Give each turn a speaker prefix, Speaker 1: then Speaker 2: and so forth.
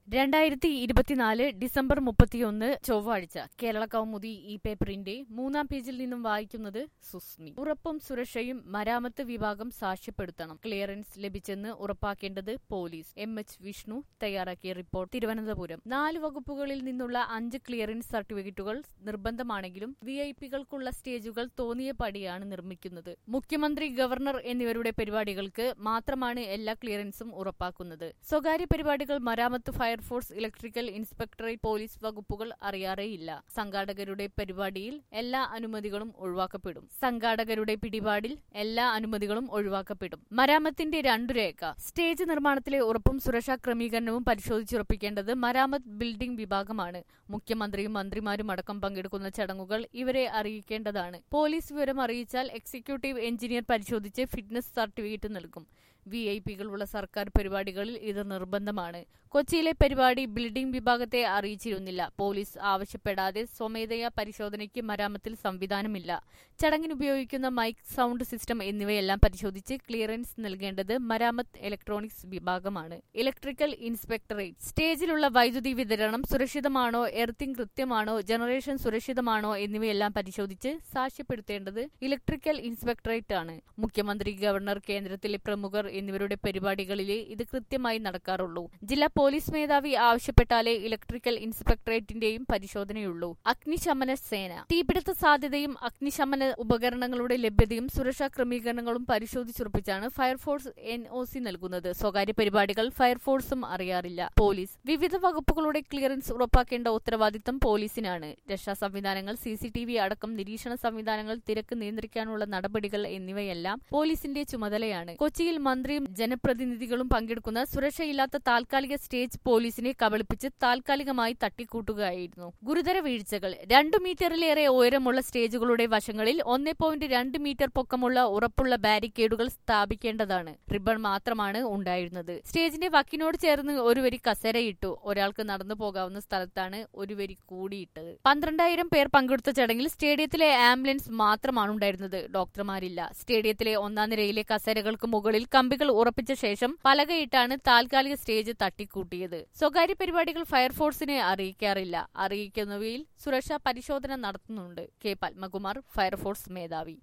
Speaker 1: രണ്ടായിരത്തി ഇരുപത്തിനാല് ഡിസംബർ മുപ്പത്തിയൊന്ന് ചൊവ്വാഴ്ച കേരള കൗമുദി ഈ പേപ്പറിന്റെ മൂന്നാം പേജിൽ നിന്നും വായിക്കുന്നത് സുസ്മി ഉറപ്പും സുരക്ഷയും മരാമത്ത് വിഭാഗം സാക്ഷ്യപ്പെടുത്തണം ക്ലിയറൻസ് ലഭിച്ചെന്ന് ഉറപ്പാക്കേണ്ടത് പോലീസ് എം എച്ച് വിഷ്ണു തയ്യാറാക്കിയ റിപ്പോർട്ട് തിരുവനന്തപുരം നാല് വകുപ്പുകളിൽ നിന്നുള്ള അഞ്ച് ക്ലിയറൻസ് സർട്ടിഫിക്കറ്റുകൾ നിർബന്ധമാണെങ്കിലും വി ഐ പികൾക്കുള്ള സ്റ്റേജുകൾ തോന്നിയ പടിയാണ് നിർമ്മിക്കുന്നത് മുഖ്യമന്ത്രി ഗവർണർ എന്നിവരുടെ പരിപാടികൾക്ക് മാത്രമാണ് എല്ലാ ക്ലിയറൻസും ഉറപ്പാക്കുന്നത് സ്വകാര്യ പരിപാടികൾ മരാമത്ത് ഫയർഫോഴ്സ് ഇലക്ട്രിക്കൽ ഇൻസ്പെക്ടറേറ്റ് പോലീസ് വകുപ്പുകൾ അറിയാറേയില്ല സംഘാടകരുടെ പരിപാടിയിൽ എല്ലാ അനുമതികളും ഒഴിവാക്കപ്പെടും സംഘാടകരുടെ പിടിപാടിൽ എല്ലാ അനുമതികളും ഒഴിവാക്കപ്പെടും മരാമത്തിന്റെ രണ്ടു രേഖ സ്റ്റേജ് നിർമ്മാണത്തിലെ ഉറപ്പും സുരക്ഷാ ക്രമീകരണവും പരിശോധിച്ചുറപ്പിക്കേണ്ടത് മരാമത്ത് ബിൽഡിംഗ് വിഭാഗമാണ് മുഖ്യമന്ത്രിയും മന്ത്രിമാരും അടക്കം പങ്കെടുക്കുന്ന ചടങ്ങുകൾ ഇവരെ അറിയിക്കേണ്ടതാണ് പോലീസ് വിവരം അറിയിച്ചാൽ എക്സിക്യൂട്ടീവ് എഞ്ചിനീയർ പരിശോധിച്ച് ഫിറ്റ്നസ് സർട്ടിഫിക്കറ്റ് നൽകും വി ഐ പികളുള്ള സർക്കാർ പരിപാടികളിൽ ഇത് നിർബന്ധമാണ് കൊച്ചിയിലെ പരിപാടി ബിൽഡിംഗ് വിഭാഗത്തെ അറിയിച്ചിരുന്നില്ല പോലീസ് ആവശ്യപ്പെടാതെ സ്വമേധയാ പരിശോധനയ്ക്ക് മരാമത്തിൽ സംവിധാനമില്ല ചടങ്ങിന് ഉപയോഗിക്കുന്ന മൈക്ക് സൗണ്ട് സിസ്റ്റം എന്നിവയെല്ലാം പരിശോധിച്ച് ക്ലിയറൻസ് നൽകേണ്ടത് മരാമത്ത് ഇലക്ട്രോണിക്സ് വിഭാഗമാണ് ഇലക്ട്രിക്കൽ ഇൻസ്പെക്ടറേറ്റ് സ്റ്റേജിലുള്ള വൈദ്യുതി വിതരണം സുരക്ഷിതമാണോ എർത്തിങ് കൃത്യമാണോ ജനറേഷൻ സുരക്ഷിതമാണോ എന്നിവയെല്ലാം പരിശോധിച്ച് സാക്ഷ്യപ്പെടുത്തേണ്ടത് ഇലക്ട്രിക്കൽ ഇൻസ്പെക്ടറേറ്റ് ആണ് മുഖ്യമന്ത്രി ഗവർണർ കേന്ദ്രത്തിലെ പ്രമുഖർ എന്നിവരുടെ പരിപാടികളിലെ ഇത് കൃത്യമായി നടക്കാറുള്ളൂ ജില്ലാ പോലീസ് മേധാവി ആവശ്യപ്പെട്ടാലേ ഇലക്ട്രിക്കൽ ഇൻസ്പെക്ടറേറ്റിന്റെയും പരിശോധനയുള്ളൂ അഗ്നിശമന സേന തീപിടുത്ത സാധ്യതയും അഗ്നിശമന ഉപകരണങ്ങളുടെ ലഭ്യതയും സുരക്ഷാ ക്രമീകരണങ്ങളും പരിശോധിച്ചുറപ്പിച്ചാണ് ഫയർഫോഴ്സ് എൻ ഒ സി നൽകുന്നത് സ്വകാര്യ പരിപാടികൾ ഫയർഫോഴ്സും അറിയാറില്ല പോലീസ് വിവിധ വകുപ്പുകളുടെ ക്ലിയറൻസ് ഉറപ്പാക്കേണ്ട ഉത്തരവാദിത്തം പോലീസിനാണ് രക്ഷാ സംവിധാനങ്ങൾ സി സി ടി വി അടക്കം നിരീക്ഷണ സംവിധാനങ്ങൾ തിരക്ക് നിയന്ത്രിക്കാനുള്ള നടപടികൾ എന്നിവയെല്ലാം പോലീസിന്റെ ചുമതലയാണ് കൊച്ചിയിൽ മന്ത്രിയും ജനപ്രതിനിധികളും പങ്കെടുക്കുന്ന സുരക്ഷയില്ലാത്ത താൽക്കാലിക സ്റ്റേജ് പോലീസിനെ കബളിപ്പിച്ച് താൽക്കാലികമായി തട്ടിക്കൂട്ടുകയായിരുന്നു ഗുരുതര വീഴ്ചകൾ രണ്ടു മീറ്ററിലേറെ ഉയരമുള്ള സ്റ്റേജുകളുടെ വശങ്ങളിൽ ഒന്നേ പോയിന്റ് രണ്ട് മീറ്റർ പൊക്കമുള്ള ഉറപ്പുള്ള ബാരിക്കേഡുകൾ സ്ഥാപിക്കേണ്ടതാണ് റിബൺ മാത്രമാണ് ഉണ്ടായിരുന്നത് സ്റ്റേജിന്റെ വക്കിനോട് ചേർന്ന് ഒരു വരി കസേരയിട്ടു ഒരാൾക്ക് നടന്നു പോകാവുന്ന സ്ഥലത്താണ് ഒരു വരി കൂടിയിട്ടത് പന്ത്രണ്ടായിരം പേർ പങ്കെടുത്ത ചടങ്ങിൽ സ്റ്റേഡിയത്തിലെ ആംബുലൻസ് മാത്രമാണ് ഉണ്ടായിരുന്നത് ഡോക്ടർമാരില്ല സ്റ്റേഡിയത്തിലെ ഒന്നാം നിരയിലെ കസേരകൾക്ക് മുകളിൽ കമ്പികൾ ഉറപ്പിച്ച ശേഷം പലകയിട്ടാണ് താൽക്കാലിക സ്റ്റേജ് തട്ടിക്കൂട്ടിയത് സ്വകാര്യ പരിപാടികൾ ഫയർഫോഴ്സിനെ അറിയിക്കാറില്ല അറിയിക്കുന്നവയിൽ സുരക്ഷാ പരിശോധന നടത്തുന്നുണ്ട് കെ പത്മകുമാർ ഫയർഫോഴ്സ് മേധാവി